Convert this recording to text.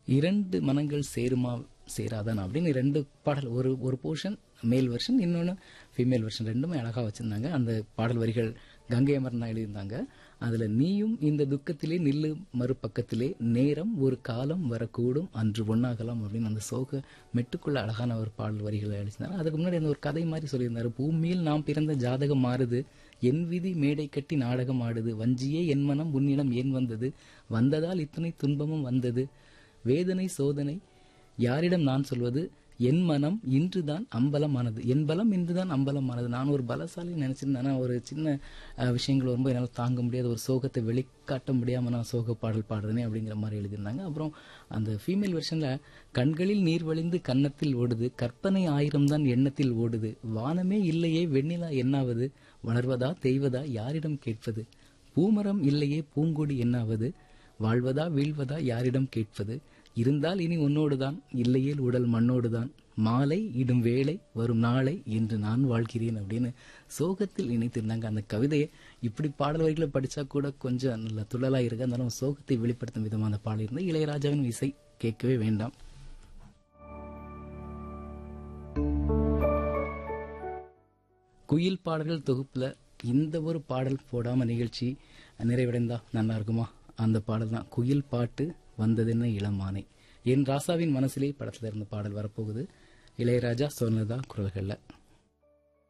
இரண்டு மனங்கள் சேருமா சேராதான் அப்படின்னு ரெண்டு பாடல் ஒரு ஒரு போர்ஷன் மேல் வெர்ஷன் இன்னொன்று ஃபீமேல் வெர்ஷன் ரெண்டுமே அழகா வச்சிருந்தாங்க அந்த பாடல் வரிகள் கங்கை அமரன் எழுதியிருந்தாங்க அதுல நீயும் இந்த துக்கத்திலே நில்லு மறுபக்கத்திலே நேரம் ஒரு காலம் வரக்கூடும் அன்று ஒன்னாகலாம் அப்படின்னு அந்த சோக மெட்டுக்குள்ள அழகான ஒரு பாடல் வரிகளை எழுதினார் அதுக்கு முன்னாடி அந்த ஒரு கதை மாதிரி சொல்லியிருந்தாரு பூமியில் நாம் பிறந்த ஜாதகம் மாறுது என் விதி மேடை கட்டி நாடகம் ஆடுது வஞ்சியே என் மனம் உன்னிடம் ஏன் வந்தது வந்ததால் இத்தனை துன்பமும் வந்தது வேதனை சோதனை யாரிடம் நான் சொல்வது என் மனம் இன்றுதான் அம்பலமானது என் பலம் இன்றுதான் அம்பலமானது நான் ஒரு பலசாலி நினைச்சிருந்தேன் ஒரு சின்ன அஹ், விஷயங்கள் வரும்போது என்னால் தாங்க முடியாத ஒரு சோகத்தை வெளிக்காட்ட முடியாம நான் சோக பாடல் பாடுறேனே அப்படிங்கிற மாதிரி எழுதியிருந்தாங்க அப்புறம் அந்த ஃபீமேல் வெர்ஷன்ல கண்களில் நீர் வழிந்து கன்னத்தில் ஓடுது கற்பனை ஆயிரம் தான் எண்ணத்தில் ஓடுது வானமே இல்லையே வெண்ணிலா என்னாவது வளர்வதா தெய்வதா யாரிடம் கேட்பது பூமரம் இல்லையே பூங்கொடி என்னாவது வாழ்வதா வீழ்வதா யாரிடம் கேட்பது இருந்தால் இனி உன்னோடுதான் இல்லையேல் உடல் மண்ணோடுதான் மாலை இடும் வேளை வரும் நாளை என்று நான் வாழ்கிறேன் அப்படின்னு சோகத்தில் இணைத்திருந்தாங்க அந்த கவிதையை இப்படி பாடல் வரிகளை படிச்சா கூட கொஞ்சம் நல்ல துள்ளலா இருக்கு இருந்தாலும் சோகத்தை வெளிப்படுத்தும் விதமான பாடல் இருந்து இளையராஜாவின் இசை கேட்கவே வேண்டாம் குயில் பாடல்கள் தொகுப்புல இந்த ஒரு பாடல் போடாம நிகழ்ச்சி நிறைவடைந்தா நல்லா இருக்குமா அந்த பாடல் தான் குயில் பாட்டு வந்ததென்ன இளமானை என் ராசாவின் மனசிலே படத்துல இருந்த பாடல் வரப்போகுது இளையராஜா சொன்னதா குரல்கள்ல